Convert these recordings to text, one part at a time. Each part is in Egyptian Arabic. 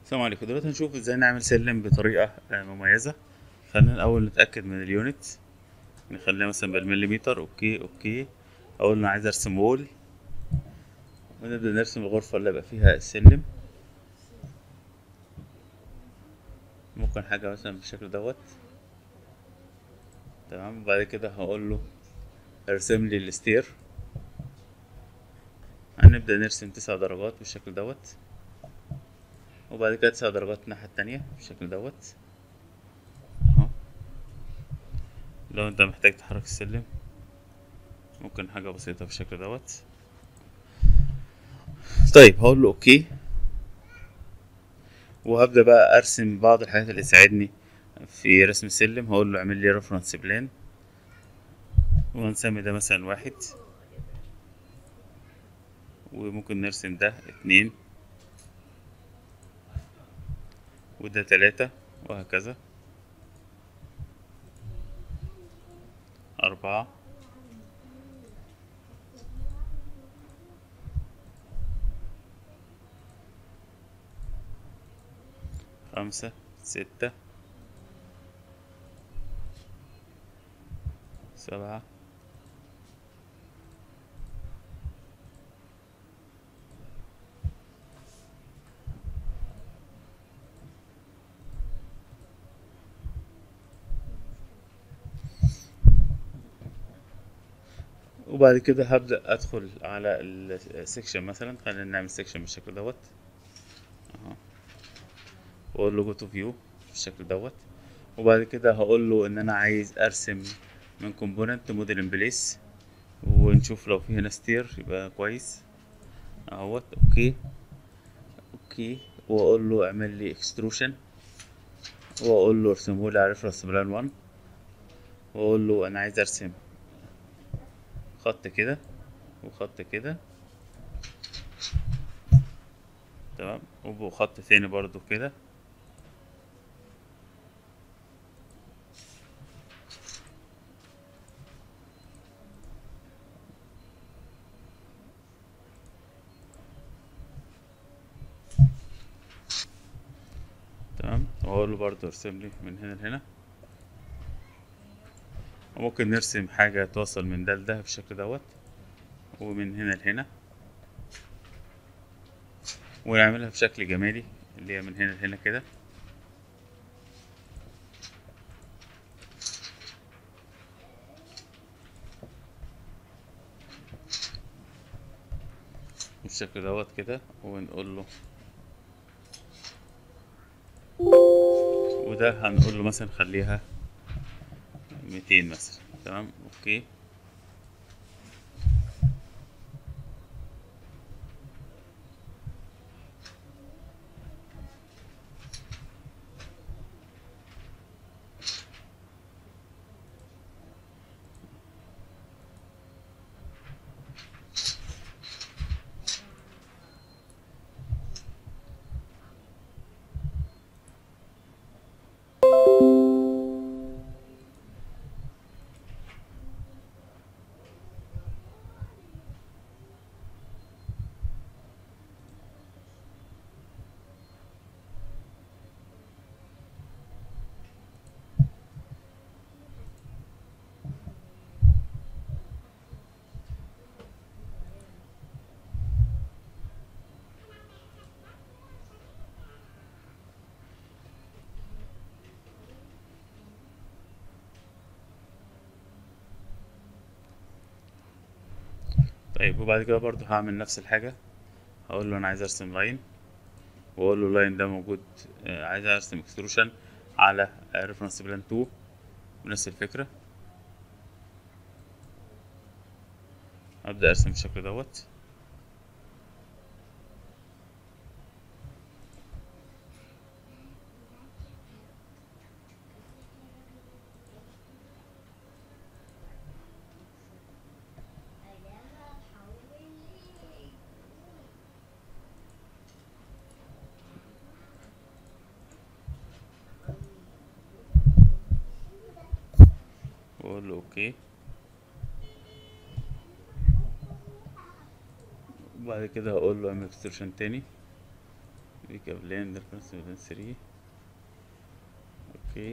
السلام عليكم دلوقتي هنشوف ازاي نعمل سلم بطريقة آه، مميزة خلينا الأول نتأكد من اليونت نخليها مثلا بالمليمتر اوكي اوكي أقول أنا عايز أرسم وول ونبدأ نرسم الغرفة اللي يبقى فيها السلم ممكن حاجة مثلا بالشكل دوت تمام بعد كده هقول له ارسم لي الستير هنبدأ نرسم تسع درجات بالشكل دوت وبعد كده تسع درجات الناحية التانية بالشكل دوت اهو لو انت محتاج تحرك السلم ممكن حاجة بسيطة بالشكل دوت طيب هقول له اوكي وهبدأ بقى ارسم بعض الحاجات اللي تساعدني في رسم السلم هقول له اعمل لي ريفرنس بلان وهنسمي ده مثلا واحد وممكن نرسم ده اتنين وده تلاتة وهكذا أربعة خمسة ستة سبعة وبعد كده هبدأ أدخل على السكشن مثلا خلينا نعمل سكشن بالشكل دوت أهو وأقول له جو تو فيو بالشكل دوت وبعد كده هقول له إن أنا عايز أرسم من كومبوننت موديل ان بليس ونشوف لو في هنا ستير يبقى كويس اهوت اوكي اوكي واقول له اعمل لي اكستروشن واقول له ارسمه لي على ريفرنس بلان 1 واقول له انا عايز ارسم خط كده وخط كده تمام وخط تاني برضو كده تمام واقول له برضه ارسم لي من هنا لهنا وممكن نرسم حاجة توصل من ده لده بالشكل دوت ومن هنا لهنا ونعملها بشكل جمالي اللي هي من هنا لهنا كده بالشكل دوت كده ونقول له وده هنقول له مثلا خليها ميتين مثلا تمام اوكي طيب وبعد كده برضو هعمل نفس الحاجة هقول له انا عايز ارسم لاين واقول له اللاين ده موجود آه، عايز ارسم اكستروشن على ريفرنس بلان 2 بنفس الفكرة ابدأ ارسم بالشكل دوت واقول له اوكي وبعد كده هقول له اعمل اكستروشن تاني weak plane difference within 3 اوكي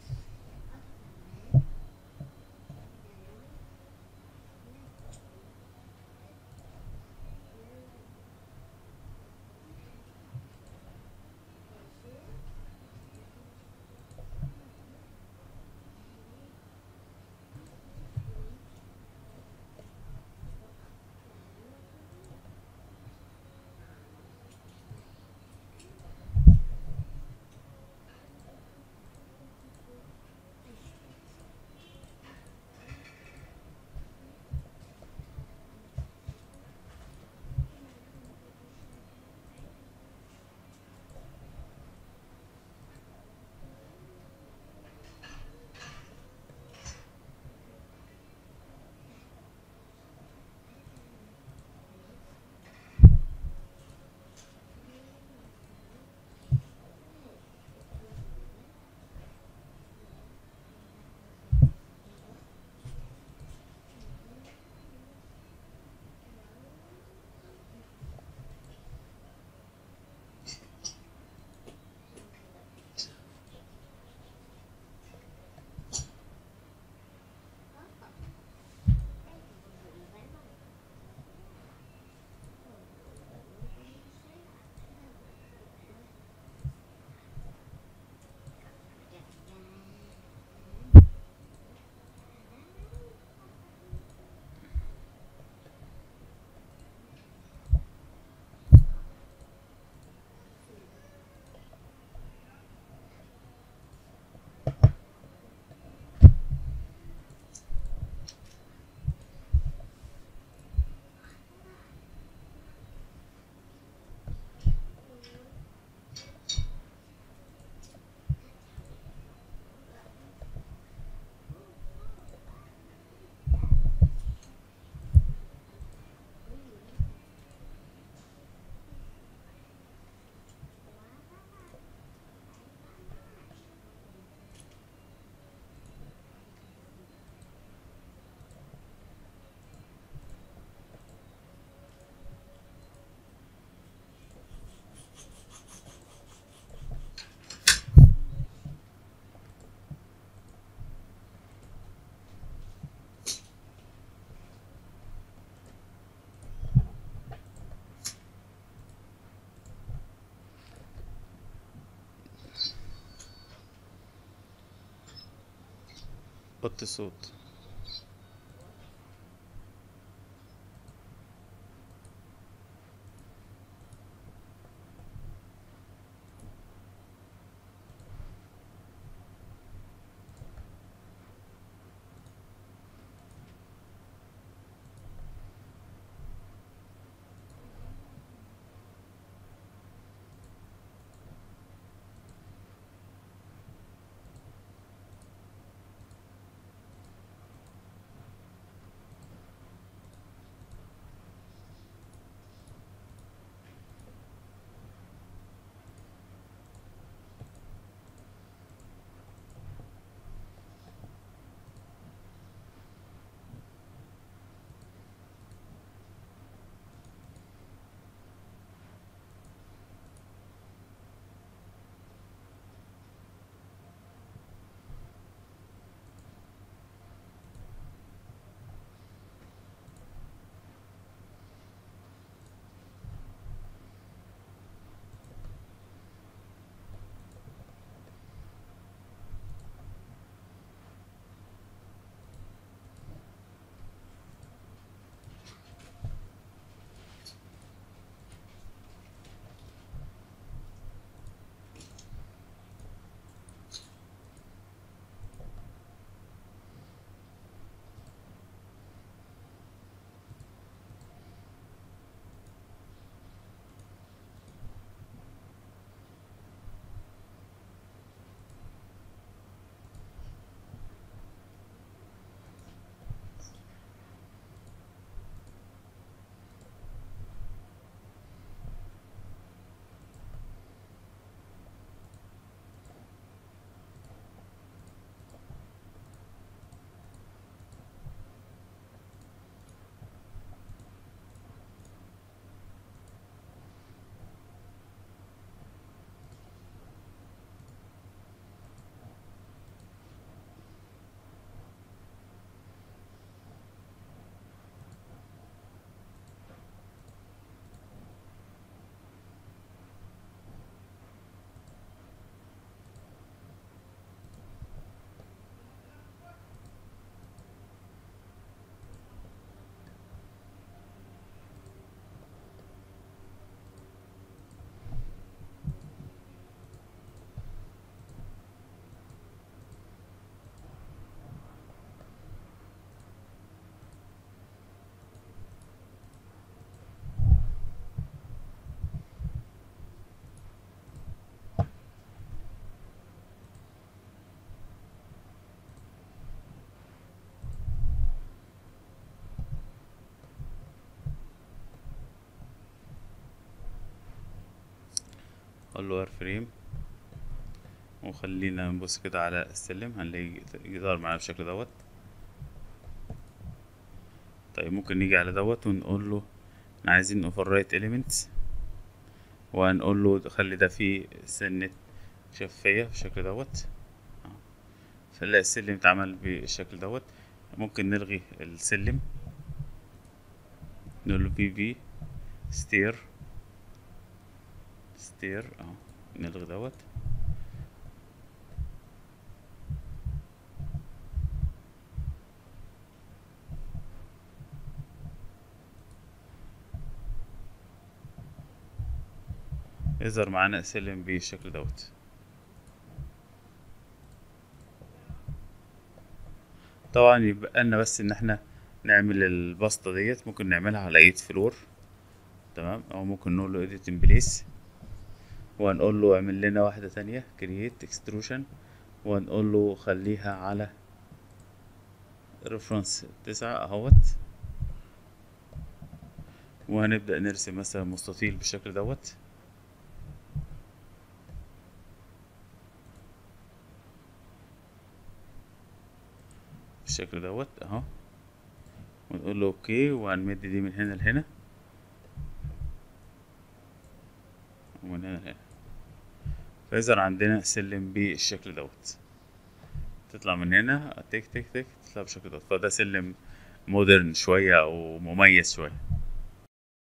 وطي الصوت اقول له فريم وخلينا نبص كده على السلم هنلاقي يظهر معانا بالشكل دوت طيب ممكن نيجي على دوت ونقول له احنا عايزين اوفررايت اليمنتس وهنقول له خلي ده فيه سنة شفافية بالشكل دوت فنلاقي السلم اتعمل بالشكل دوت ممكن نلغي السلم نقول له بي في ستير ستير اهو نلغي دوت يظهر معانا سلم بالشكل دوت طبعا يبقى لنا بس ان احنا نعمل البسطة ديت ممكن نعملها على ايد فلور تمام او ممكن نقول له edit in place وهنقول له اعمل لنا واحدة تانية create extrusion وهنقول له خليها على reference تسعة اهوت وهنبدأ نرسم مثلا مستطيل بالشكل دوت بالشكل دوت اهو ونقول له اوكي وهنمد دي من هنا لهنا ومن هنا لهنا فيظهر عندنا سلم بالشكل دوت تطلع من هنا تك تك تك تطلع بالشكل دوت فده سلم مودرن شوية او مميز شوية